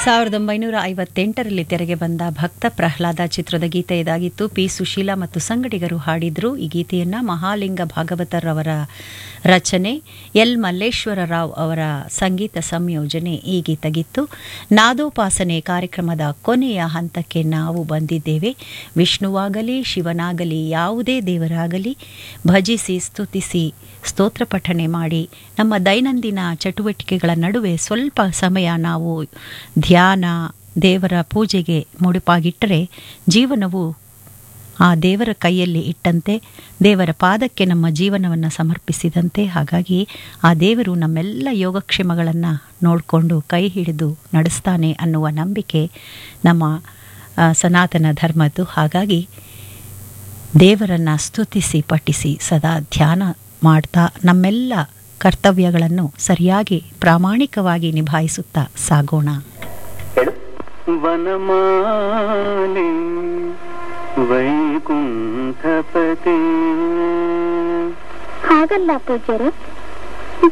ಸಾವಿರದ ಒಂಬೈನೂರ ಐವತ್ತೆಂಟರಲ್ಲಿ ತೆರೆಗೆ ಬಂದ ಭಕ್ತ ಪ್ರಹ್ಲಾದ ಚಿತ್ರದ ಗೀತೆ ಇದಾಗಿತ್ತು ಪಿ ಸುಶೀಲಾ ಮತ್ತು ಸಂಗಡಿಗರು ಹಾಡಿದ್ರು ಈ ಗೀತೆಯನ್ನ ಮಹಾಲಿಂಗ ಭಾಗವತರ್ ಅವರ ರಚನೆ ಎಲ್ ಮಲ್ಲೇಶ್ವರ ರಾವ್ ಅವರ ಸಂಗೀತ ಸಂಯೋಜನೆ ಈ ಗೀತಗಿತ್ತು ನಾದೋಪಾಸನೆ ಕಾರ್ಯಕ್ರಮದ ಕೊನೆಯ ಹಂತಕ್ಕೆ ನಾವು ಬಂದಿದ್ದೇವೆ ವಿಷ್ಣುವಾಗಲಿ ಶಿವನಾಗಲಿ ಯಾವುದೇ ದೇವರಾಗಲಿ ಭಜಿಸಿ ಸ್ತುತಿಸಿ ಸ್ತೋತ್ರ ಪಠಣೆ ಮಾಡಿ ನಮ್ಮ ದೈನಂದಿನ ಚಟುವಟಿಕೆಗಳ ನಡುವೆ ಸ್ವಲ್ಪ ಸಮಯ ನಾವು ಧ್ಯಾನ ದೇವರ ಪೂಜೆಗೆ ಮುಡುಪಾಗಿಟ್ಟರೆ ಜೀವನವು ಆ ದೇವರ ಕೈಯಲ್ಲಿ ಇಟ್ಟಂತೆ ದೇವರ ಪಾದಕ್ಕೆ ನಮ್ಮ ಜೀವನವನ್ನು ಸಮರ್ಪಿಸಿದಂತೆ ಹಾಗಾಗಿ ಆ ದೇವರು ನಮ್ಮೆಲ್ಲ ಯೋಗಕ್ಷೇಮಗಳನ್ನು ನೋಡಿಕೊಂಡು ಕೈ ಹಿಡಿದು ನಡೆಸ್ತಾನೆ ಅನ್ನುವ ನಂಬಿಕೆ ನಮ್ಮ ಆ, ಸನಾತನ ಧರ್ಮದ್ದು ಹಾಗಾಗಿ ದೇವರನ್ನು ಸ್ತುತಿಸಿ ಪಠಿಸಿ ಸದಾ ಧ್ಯಾನ ಮಾಡ್ತಾ ನಮ್ಮೆಲ್ಲ ಕರ್ತವ್ಯಗಳನ್ನು ಸರಿಯಾಗಿ ಪ್ರಾಮಾಣಿಕವಾಗಿ ನಿಭಾಯಿಸುತ್ತಾ ಸಾಗೋಣ ವನಮಾಲಿ ವೈಕುಂಠಪತಿ ಹಾಗಲ್ಲ ಪೂಜ್ಯರು